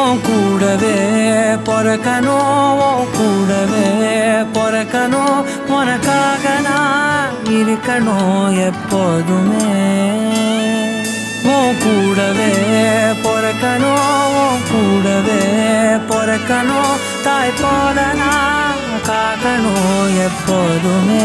உன் கூடவே பிறக்கணும் உன் கூடவே பிறக்கணும் உனக்காக நான் இருக்கணும் எப்போதுமே உன் கூடவே பிறக்கணும் உன் கூடவே பிறக்கணும் தாய் போல நான் காக்கணும் எப்போதுமே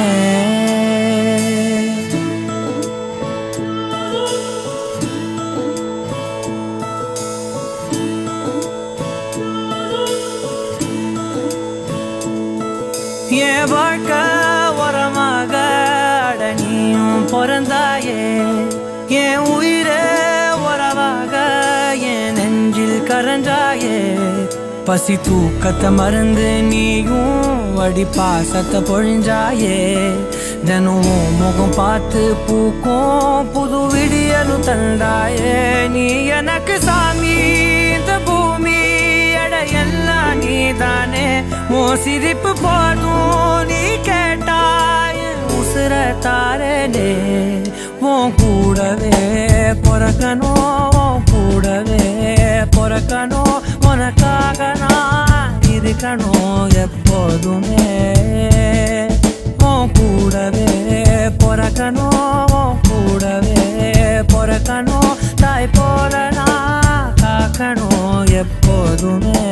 என் வாழ்க்கை உரமாக அடனியும் பிறந்தாயே என் உயிரே உறவாக என் நெஞ்சில் கரஞ்சாயே பசி தூக்கத்தை மறந்து நீயும் அடி பாசத்தை பொழிஞ்சாயே தினம் உன் முகம் பார்த்து பூக்கும் புது விடியலும் தந்தாயே நீ எனக்கு சாமி இந்த பூமி எடை எல்லாம் நீதானே உன் சிரிப்பு போதும் நீ கேட்டாய் உசுர தாரனே உன் கூடவே பிறக்கணும் உன் கூடவே பிறக்கணும் உனக்காக நான் இருக்கணும் எப்போதுமே உன் கூடவே பிறக்கணும் உன் கூடவே பிறக்கணும் தாய் போல நான் காக்கணும் எப்போதுமே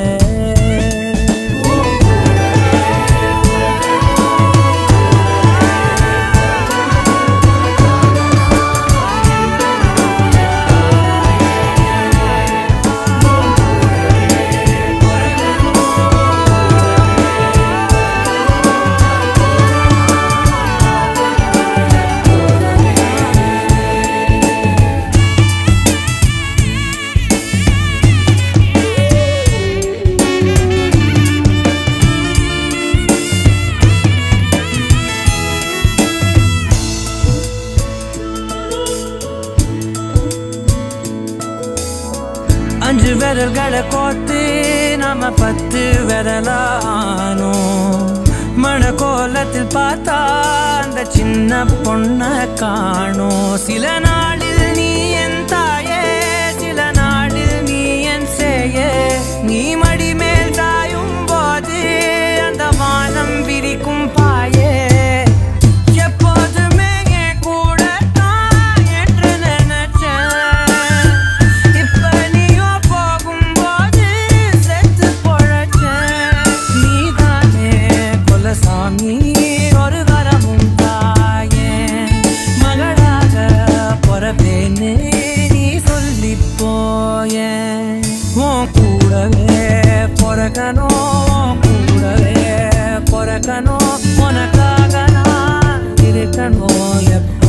அஞ்சு விரல்களை கோத்து நாம பத்து விரலானோம் மன கோலத்தில் பார்த்தா அந்த சின்ன பொண்ண காணோம் சில நாளில் நீ என் தாயே சில நாளில் நீ என் சேயே நீ மடி மேல் சாயும் போது அந்த வானம் விரிக்கும் பாயே எப்போதுமே என் கூட தான் என்று நினைச்சேன் இப்ப நீயோ போகும்போது செத்து பொழச்சேன் நீதானே கொலசாமி ஒரு வரமும் தாயே மகளாக பொறப்பேன்னு நீ சொல்லி போயேன் உன் கூடவே பிறக்கணும் உன் கூடவே பிறக்கணும் உனக்காக நான் இருக்கணும் எப்போ